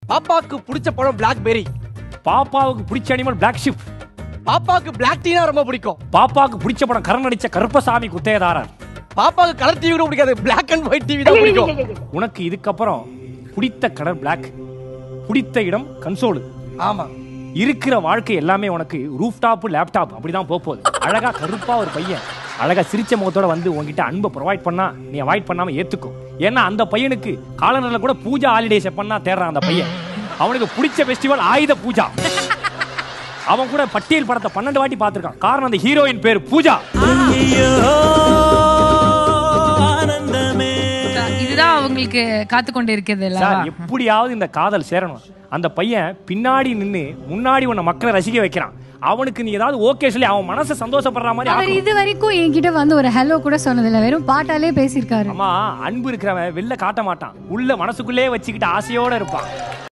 பாப்பாக்கு பிடிச்ச பழம் பிளாக்பெரி பாப்பாவுக்கு பிடிச்ச அனிமல் பிளாக் ஷிப் பாப்பாக்கு பிளாக் டீனா ரொம்ப பிடிக்கும் பாப்பாவுக்கு பிடிச்ச படம் கரண் அடிச்ச கருப்பசாமி குத்தேதாரர் பாப்பாக்கு கலர் டிவி கூட பிடிக்காது பிளாக் அண்ட் ஒயிட் டிவி தான் பிடிக்கும் உனக்கு இதுக்கப்புறம் பிடித்த கலர் பிளாக் பிடித்த இடம் கன்சோலு ஆமா இருக்கிற வாழ்க்கை எல்லாமே உனக்கு ரூஃப் டாப் லேப்டாப் அப்படிதான் போக போகுது அழகா கருப்பா ஒரு பையன் அழகா சிரிச்ச முகத்தோட வந்து உன்கிட்ட அன்பை ப்ரொவைட் பண்ணா நீ அவாய்ட் பண்ணாம ஏத்துக்கோ ஏன்னா அந்த பையனுக்கு காலண்டர்ல கூட பூஜா ஹாலிடேஸ் எப்பன்னா தேடுறான் அந்த பையன் அவனுக்கு பிடிச்ச ஃபெஸ்டிவல் ஆயுத பூஜா அவன் கூட பட்டியல் படத்தை பன்னெண்டு வாட்டி பார்த்திருக்கான் காரணம் அந்த ஹீரோயின் பேர் பூஜா இதுதான் அவங்களுக்கு காத்து கொண்டு இருக்கிறது சார் இல்ல எப்படியாவது இந்த காதல் சேரணும் அந்த பையன் பின்னாடி நின்னு முன்னாடி உன்னை மக்களை ரசிக்க வைக்கிறான் அவனுக்கு நீ ஏதாவது ஓகே சொல்லி அவன் மனசை சந்தோஷப்படுற மாதிரி அவர் ஆக்கணும். இது வரைக்கும் என்கிட்ட வந்து ஒரு ஹலோ கூட சொன்னதில்ல வெறும் பாட்டாலே பேசியிருக்காரு அம்மா அன்பு இருக்கிறவன் வெளில காட்ட மாட்டான் உள்ள மனசுக்குள்ளே வச்சுக்கிட்டு ஆசையோட இருப்பான்